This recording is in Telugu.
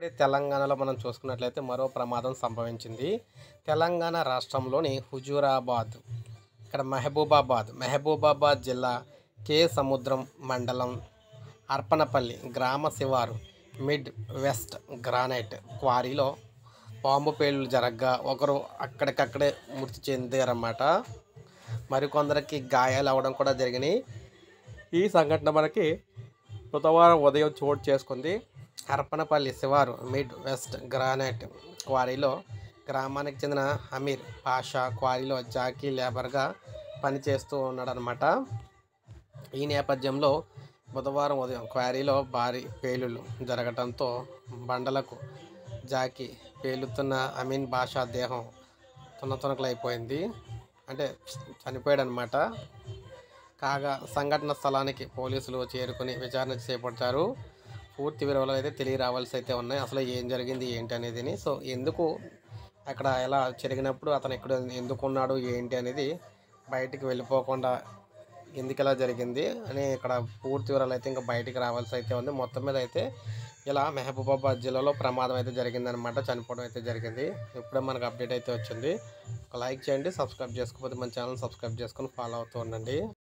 ఇప్పుడే తెలంగాణలో మనం చూసుకున్నట్లయితే మరో ప్రమాదం సంభవించింది తెలంగాణ రాష్ట్రంలోని హుజూరాబాద్ ఇక్కడ మహబూబాబాద్ మహబూబాబాద్ జిల్లా కే సముద్రం మండలం అర్పనపల్లి గ్రామ శివారు మిడ్ వెస్ట్ గ్రానైట్ క్వారీలో బాంబు పేలులు జరగగా ఒకరు అక్కడికక్కడే మృతి చెందారన్నమాట మరికొందరికి గాయాలు అవ్వడం కూడా జరిగినాయి ఈ సంఘటన మనకి బుధవారం ఉదయం చోటు చేసుకుంది హరపనపల్లి శివారు మిడ్ వెస్ట్ గ్రానైట్ క్వారీలో గ్రామానికి చెందిన అమీర్ పాషా క్వారీలో జాకీ లేబర్గా పనిచేస్తూ ఉన్నాడనమాట ఈ నేపథ్యంలో బుధవారం ఉదయం క్వారీలో భారీ పేలులు జరగడంతో బండలకు జాకి పేలుతున్న అమీన్ బాషా దేహం తునతునకలైపోయింది అంటే చనిపోయాడనమాట కాగా సంఘటన స్థలానికి పోలీసులు చేరుకుని విచారణ చేపట్టారు పూర్తి వివరాలు అయితే తెలియరావాల్సి అయితే ఉన్నాయి అసలు ఏం జరిగింది ఏంటి అనేదిని సో ఎందుకు అక్కడ ఎలా జరిగినప్పుడు అతను ఇక్కడ ఎందుకు ఉన్నాడు ఏంటి అనేది బయటికి వెళ్ళిపోకుండా ఎందుకు ఇలా జరిగింది అని ఇక్కడ పూర్తి వివరాలు అయితే ఇంకా బయటికి రావాల్సి అయితే ఉంది మొత్తం మీద అయితే ఇలా మహబూబాబాద్ జిల్లాలో ప్రమాదం అయితే జరిగిందనమాట చనిపోవడం అయితే జరిగింది ఇప్పుడే మనకు అప్డేట్ అయితే వచ్చింది ఒక లైక్ చేయండి సబ్స్క్రైబ్ చేసుకోకపోతే మన ఛానల్ సబ్స్క్రైబ్ చేసుకొని ఫాలో అవుతూ ఉండండి